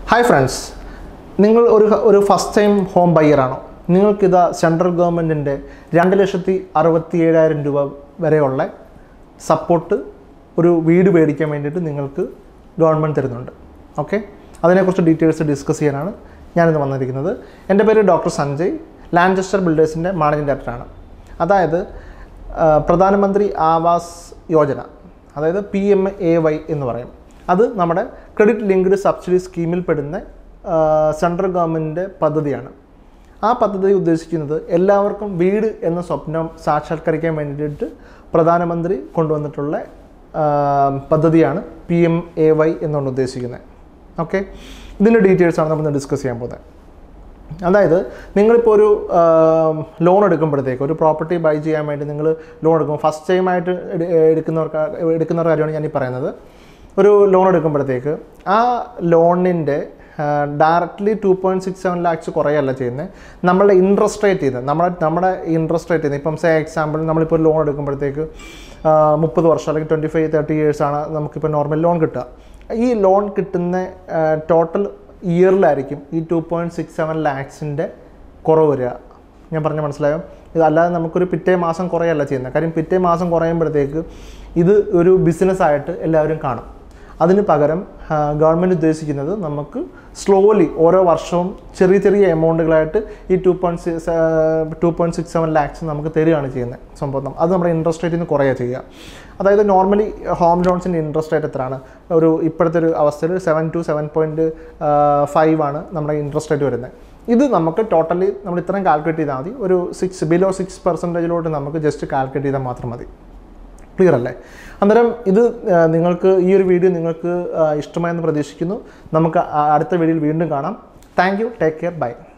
hi friends നിങ്ങൾ ഒരു ഒരു ഫസ്റ്റ് ടൈം ഹോം ബയ്യറാണോ നിങ്ങൾക്കിത് സെൻട്രൽ ഗവൺമെൻറ്റിൻ്റെ രണ്ട് ലക്ഷത്തി അറുപത്തി ഏഴായിരം രൂപ വരെയുള്ള സപ്പോർട്ട് ഒരു വീട് മേടിക്കാൻ വേണ്ടിയിട്ട് നിങ്ങൾക്ക് ഗവൺമെൻറ് തരുന്നുണ്ട് ഓക്കെ അതിനെക്കുറിച്ച് ഡീറ്റെയിൽസ് ഡിസ്കസ് ചെയ്യാനാണ് ഞാനിന്ന് വന്നിരിക്കുന്നത് എൻ്റെ പേര് ഡോക്ടർ സഞ്ജയ് ലാൻഡസ്റ്റർ ബിൽഡേഴ്സിൻ്റെ മാനേജിംഗ് ഡയറക്ടറാണ് അതായത് ആ, പ്രധാനമന്ത്രി ആവാസ് യോജന അതായത് പി എം എ വൈ എന്ന് പറയും അത് നമ്മുടെ ക്രെഡിറ്റ് ലിങ്ക്ഡ് സബ്സിഡി സ്കീമിൽ പെടുന്ന ആ, സെൻട്രൽ ഗവൺമെൻറ്റിൻ്റെ പദ്ധതിയാണ് ആ പദ്ധതി ഉദ്ദേശിക്കുന്നത് എല്ലാവർക്കും വീട് എന്ന സ്വപ്നം സാക്ഷാത്കരിക്കാൻ വേണ്ടിയിട്ട് പ്രധാനമന്ത്രി കൊണ്ടുവന്നിട്ടുള്ള ആ, പദ്ധതിയാണ് പി എം എ വൈ എന്നുകൊണ്ട് ഉദ്ദേശിക്കുന്നത് ഓക്കെ ഇതിൻ്റെ ഡീറ്റെയിൽസാണ് നമ്മൾ ഡിസ്കസ് ചെയ്യാൻ പോകുന്നത് അതായത് നിങ്ങളിപ്പോൾ ഒരു ലോൺ എടുക്കുമ്പോഴത്തേക്ക് ഒരു പ്രോപ്പർട്ടി ബൈ ചെയ്യാൻ വേണ്ടി നിങ്ങൾ ലോൺ എടുക്കും ഫസ്റ്റ് ടൈം ആയിട്ട് എടു- എടുക്കുന്നവർക്ക് എടുക്കുന്നവരുടെ കാര്യമാണ് ഞാൻ ഈ പറയുന്നത് ഒരു ലോൺ എടുക്കുമ്പോഴത്തേക്ക് ആ ലോണിൻ്റെ directly two point six seven lakhs കുറയല്ല ചെയ്യുന്നത് നമ്മളുടെ ഇൻട്രസ്റ്റ് റേറ്റ് ചെയ്യുന്നത് നമ്മുടെ നമ്മുടെ ഇൻട്രസ്റ്റ് റേറ്റ് ചെയ്യുന്നത് ഇപ്പം സേ എക്സാമ്പിൾ നമ്മളിപ്പോൾ ലോൺ എടുക്കുമ്പോഴത്തേക്ക് മുപ്പത് വർഷം അല്ലെങ്കിൽ ട്വൻറ്റി ഫൈവ് തേർട്ടി ഇയേഴ്സാണ് നമുക്കിപ്പോൾ നോർമൽ ലോൺ കിട്ടുക ഈ ലോൺ കിട്ടുന്ന ടോട്ടൽ ഇയറിലായിരിക്കും ഈ ടു പോയിൻറ്റ് സിക്സ് സെവൻ ലാക്സിൻ്റെ കുറവ് വരിക ഞാൻ പറഞ്ഞ മനസ്സിലായോ ഇതല്ലാതെ നമുക്കൊരു പിറ്റേ മാസം കുറയല്ല ചെയ്യുന്നത് കാര്യം പിറ്റേ മാസം കുറയുമ്പോഴത്തേക്ക് ഇത് ഒരു ബിസിനസ്സായിട്ട് എല്ലാവരും കാണും അതിന് പകരം ഗവൺമെൻറ് ഉദ്ദേശിക്കുന്നത് നമുക്ക് സ്ലോലി ഓരോ വർഷവും ചെറിയ ചെറിയ എമൗണ്ടുകളായിട്ട് ഈ two point six two point six seven lakhs നമുക്ക് തരികയാണ് ചെയ്യുന്നത് സംഭവം അത് നമ്മുടെ ഇൻട്രസ്റ്റ് റേറ്റിൽ നിന്ന് കുറയുക ചെയ്യുക അതായത് നോർമലി ഹോം ലോൺസിൻ്റെ ഇൻട്രസ്റ്റ് റേറ്റ് എത്രയാണ് ഒരു ഇപ്പോഴത്തെ ഒരു അവസ്ഥയിൽ seven two seven point five ആണ് നമ്മുടെ ഇൻട്രസ്റ്റ് റേറ്റ് വരുന്നത് ഇത് നമുക്ക് ടോട്ടലി നമ്മൾ ഇത്രയും കാൽക്കുലേറ്റ് ചെയ്താൽ മതി ഒരു സിക്സ് ബിലോ സിക്സ് പെർസെൻറ്റേജിലോട്ട് നമുക്ക് ജസ്റ്റ് കാൽക്കുലേറ്റ് ചെയ്താൽ മാത്രം മതി ക്ലിയർ അല്ലേ അന്നേരം ഇത് ആ, നിങ്ങൾക്ക് ഈ ഒരു വീഡിയോ നിങ്ങൾക്ക് ആ, ഇഷ്ടമായെന്ന് പ്രതീക്ഷിക്കുന്നു നമുക്ക് ആ- അടുത്ത വീഡിയോയിൽ വീണ്ടും കാണാം thank you take care by